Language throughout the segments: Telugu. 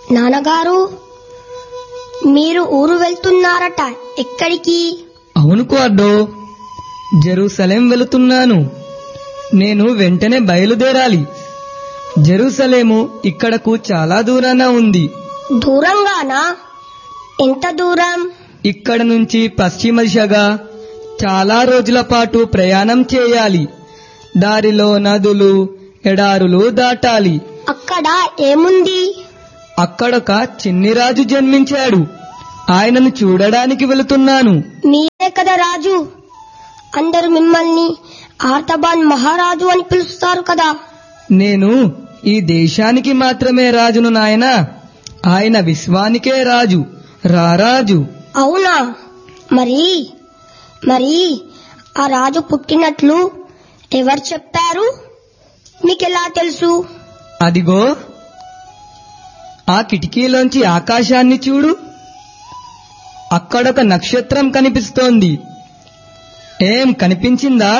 నాన్నగారు మీరు ఊరు వెళ్తున్నారట ఎక్కడికి అవును క్వార్డో జెరూసలేం వెళుతున్నాను నేను వెంటనే బయలుదేరాలి జెరూసలేము ఇక్కడకు చాలా దూరాన ఉంది దూరంగానా ఎంత దూరం ఇక్కడ నుంచి పశ్చిమ దిశగా చాలా రోజుల పాటు ప్రయాణం చేయాలి దారిలో నదులు ఎడారులు దాటాలి అక్కడ ఏముంది అక్కడొక చిన్ని రాజు జన్మించాడు ఆయనను చూడడానికి వెళుతున్నాను మీరే కదా రాజు అందరూ మిమ్మల్ని ఆర్తబాన్ మహారాజు అని పిలుస్తారు కదా నేను ఈ దేశానికి మాత్రమే రాజును నాయన ఆయన విశ్వానికే రాజు రారాజు అవునా మరి మరి ఆ రాజు పుట్టినట్లు ఎవరు చెప్పారు మీకెలా తెలుసు అదిగో ఆ కిటికీలోంచి ఆకాశాన్ని చూడు అక్కడొక నక్షత్రం కనిపిస్తోంది ఏం కనిపించిందా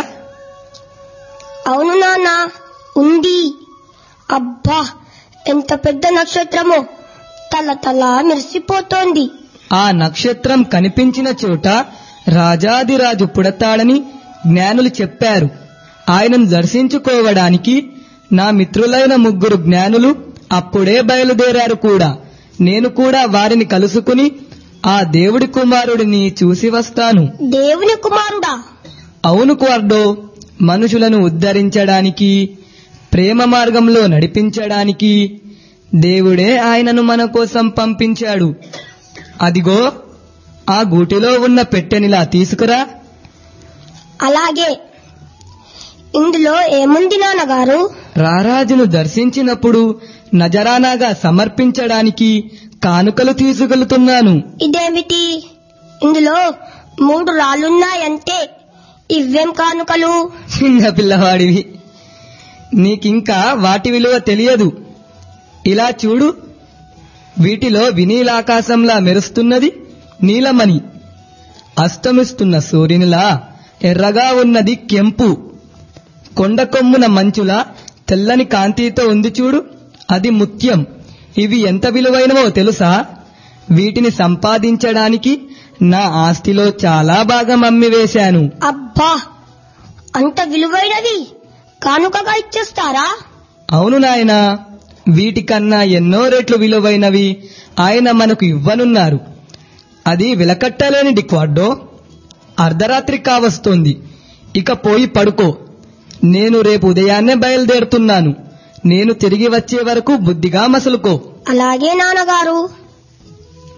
అవును నాన్న ఉంది అబ్బా ఎంత పెద్ద నక్షత్రమో తల తల మెరిసిపోతోంది ఆ నక్షత్రం కనిపించిన చోట రాజాదిరాజు పుడతాడని జ్ఞానులు చెప్పారు ఆయనను దర్శించుకోవడానికి నా మిత్రులైన ముగ్గురు జ్ఞానులు అప్పుడే బయలుదేరారు కూడా నేను కూడా వారిని కలుసుకుని ఆ దేవుడి కుమారుడిని చూసి వస్తాను దేవుని కుమారుడా అవును క్వార్డో మనుషులను ఉద్ధరించడానికి ప్రేమ మార్గంలో నడిపించడానికి దేవుడే ఆయనను మన కోసం పంపించాడు అదిగో ఆ గూటిలో ఉన్న పెట్టెనిలా తీసుకురా అలాగే ఇందులో ఏముంది నాన్నగారు రారాజును దర్శించినప్పుడు నజరానాగా సమర్పించడానికి కానుకలు తీసుకెళ్తున్నాను ఇదేమిటి ఇందులో మూడు రాళ్ళున్నాయంటే ఇవ్వేం కానుకలు చిన్న పిల్లవాడివి నీకింకా వాటి విలువ తెలియదు ఇలా చూడు వీటిలో వినీలాకాశంలా మెరుస్తున్నది నీలమణి అస్తమిస్తున్న సూర్యునిలా ఎర్రగా ఉన్నది కెంపు కొండ కొమ్మున మంచులా తెల్లని కాంతితో ఉంది చూడు అది ముత్యం ఇవి ఎంత విలువైనవో తెలుసా వీటిని సంపాదించడానికి నా ఆస్తిలో చాలా భాగం అమ్మివేశాను అబ్బా అంత విలువైనవి కానుకగా ఇచ్చేస్తారా అవును నాయనా వీటికన్నా ఎన్నో రెట్లు విలువైనవి ఆయన మనకు ఇవ్వనున్నారు అది విలకట్టలేని డిక్వాడ్డో అర్ధరాత్రి కావస్తోంది ఇక పోయి పడుకో నేను రేపు ఉదయాన్నే బయలుదేరుతున్నాను నేను తిరిగి వచ్చే వరకు బుద్ధిగా మసలుకో అలాగే నాన్నగారు